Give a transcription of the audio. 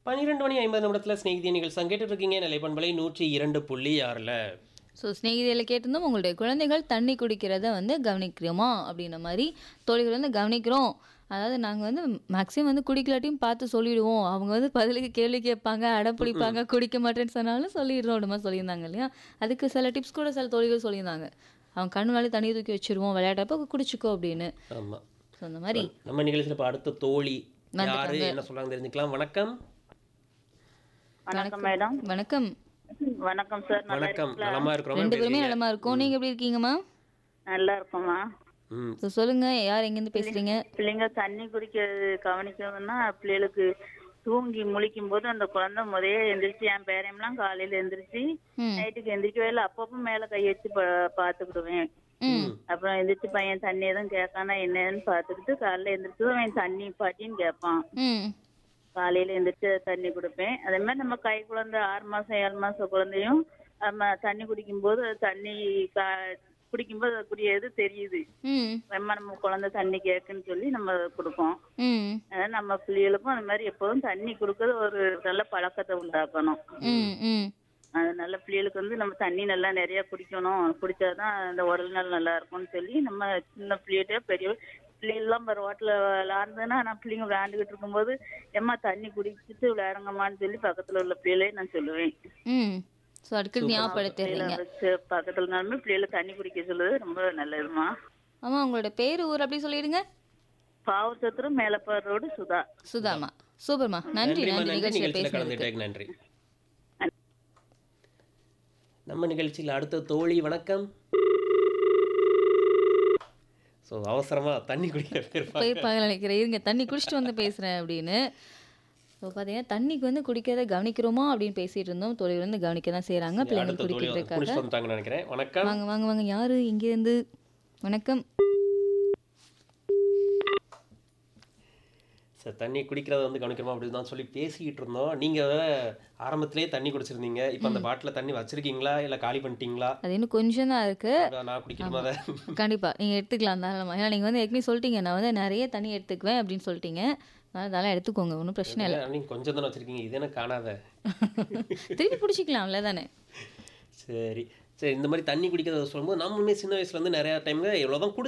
பன்னிரெண்டு மணி ஐம்பது நிமிடத்தில் ஸ்நேகிதி நீங்கள் சங்கேட்டு இருக்கீங்க நிலைப்பண்பலை நூற்றி இரண்டு புள்ளி ஆறில் ஸோ ஸ்நேகிதியில் கேட்டிருந்தோம் உங்களுடைய குழந்தைகள் தண்ணி குடிக்கிறத வந்து கவனிக்கிறோமா அப்படின்ற மாதிரி தோழிகள் வந்து கவனிக்கிறோம் அதாவது நாங்கள் வந்து மேக்ஸிமம் வந்து குடிக்கலாட்டியும் பார்த்து சொல்லிடுவோம் அவங்க வந்து பதிலுக்கு கேள்வி கேட்பாங்க அடம் பிடிப்பாங்க குடிக்க மாட்டேன்னு சொன்னாலும் சொல்லிடுறோம் அப்படி மாதிரி சொல்லியிருந்தாங்க இல்லையா அதுக்கு சில டிப்ஸ் கூட சில தோழிகள் சொல்லியிருந்தாங்க அவங்க கண் மேலே தண்ணி தூக்கி வச்சிருவோம் விளையாடுறப்ப குடிச்சிக்கோ அப்படின்னு ஆமாம் ஸோ அந்த மாதிரி நம்ம நிகழ்ச்சியில் இப்போ அடுத்த தோழி யாரு வந்துட்டாங்க. என்ன சொல்றாங்க தெரிஞ்சுக்கலாம் வணக்கம் வணக்கம் மேடம் வணக்கம் வணக்கம் சார் நல்லா வணக்கம் இருக்கீங்களா? நலமா இருக்கிறோம் ரெண்டு பேருமே நலமா இருக்கோம் நீங்கள் எப்படி இருக்கீங்கம்மா நல்லா இருக்கோம்மா ம் ஸோ சொல்லுங்க யார் எங்கேருந்து பேசுறீங்க பிள்ளைங்க தண்ணி குடிக்க கவனிக்கணும்னா பிள்ளைகளுக்கு தூங்கி முழிக்கும் போது அந்த குழந்தை முதைய எந்திரிச்சு என் பேரையெல்லாம் காலையில எந்திரிச்சு ம் நைட்டுக்கு எந்திரிக்கவே இல்லை அப்பப்போ மேல கை வச்சு பா- பாத்துக்கிடுவேன் ம் அப்புறம் எந்திரிச்சு பையன் தண்ணி எதுவும் கேட்கானா என்னன்னு பாத்துக்கிட்டு காலையில எந்திரிச்சு அவன் தண்ணி பாட்டின்னு கேட்பான் ம் காலையில எந்திரிச்சு தண்ணி கொடுப்பேன் அதே மாதிரி நம்ம கை குழந்தை ஆறு மாசம் ஏழு மாசம் குழந்தையும் நம்ம தண்ணி குடிக்கும்போது அது தண்ணி கா- குடிக்கும்போது அது குடியது தெரியுது ம் நம்ம நம்ம குழந்தை தண்ணி கேக்குன்னு சொல்லி நம்ம கொடுப்போம் ம் அதனால நம்ம பிள்ளைகளுக்கும் அந்த மாதிரி எப்போதும் தண்ணி கொடுக்கறது ஒரு நல்ல பழக்கத்தை உண்டாக்கணும் ம் ம் அதனால பிள்ளைகளுக்கு வந்து நம்ம தண்ணி நல்லா நிறைய குடிக்கணும் குடிச்சாதான் அந்த உடல் நலம் நல்லா இருக்கும்னு சொல்லி நம்ம சின்ன பிள்ளைகிட்ட பெரிய பிள்ளைகள்லாம் ஒரு ரோட்டில் விளாண்டுன்னா நான் பிள்ளைங்க விளையாண்டுக்கிட்டு இருக்கும்போது எம்மா தண்ணி குடிச்சிட்டு விளையாடுங்கம்மான்னு சொல்லி பக்கத்துல உள்ள பிள்ளைகளே நான் சொல்லுவேன் ம் ஸோ அடிக்கடி ஞாபகப்படுத்திடுறீங்க பிள்ளைகளை வச்சு பக்கத்துல இருந்தாலுமே பிள்ளைகளை தண்ணி குடிக்க சொல்லுது ரொம்ப நல்லதுமா ஆமா உங்களோட பேர் ஊர் அப்படி சொல்லிடுங்க பாவூர் சத்திரம் மேலப்பார் ரோடு சுதா சுதாமா சூப்பர்மா நன்றி நன்றிம்மா நன்றி நன்றி நிகழ்ச்சியில் நிகழ்ச்சியில் பேசுனதுக்கு கலந்துட்டேன் நன்றி நம்ம நிகழ்ச்சியில் அடுத்த தோழி வணக்கம் ஸோ அவசரமா தண்ணி குடிக்க போயிருப்பாங்க போயிருப்பாங்க நினைக்கிறேன் இருங்க தண்ணி குடிச்சிட்டு வந்து பேசுறேன் அப்படின்னு ஸோ பார்த்தீங்கன்னா தண்ணிக்கு வந்து குடிக்கிறத கவனிக்கிறோமா அப்படின்னு பேசிட்டு இருந்தோம் தொழில் வந்து கவனிக்க தான் செய்கிறாங்க பிள்ளைங்க அடுத்த தோழி குடிக்கிறதுக்காக குடிச்சு வந்துட்டாங்கன்னு நினைக்கிறேன் வணக்கம் வாங்க வாங்க வாங்க யாரு இங்கேருந்து வணக்கம் சார் தண்ணி குடிக்கிறத வந்து கவனிக்கிறோமா அப்படின்னு தான் சொல்லி பேசிக்கிட்டு இருந்தோம் நீங்க ஆரம்பத்திலேயே தண்ணி குடிச்சிருந்தீங்க இப்போ அந்த பாட்டில தண்ணி வச்சிருக்கீங்களா இல்ல காலி பண்ணிட்டீங்களா அது இன்னும் கொஞ்சம் தான் இருக்கு அதான் நான் குடிக்கணுமா அதை கண்டிப்பா நீங்க எடுத்துக்கலாம் தாராளமா ஏன்னா நீங்க வந்து ஏற்கனவே சொல்லிட்டீங்க நான் வந்து நிறைய தண்ணி எடுத்துக்குவேன் அப்படின்னு சொல்லிட்டீங்க அதனால அதெல்லாம் எடுத்துக்கோங்க ஒன்றும் பிரச்சனை இல்லை நீங்க கொஞ்சம் தானே வச்சிருக்கீங்க இது என்ன காணாத திருப்பி பிடிச்சிக்கலாம்ல தானே சரி சரி இந்த மாதிரி தண்ணி குடிக்கிறத சொல்லும்போது நம்மளுமே சின்ன வயசுல வந்து நிறைய டைம்ல எவ்வளவுதான் குடி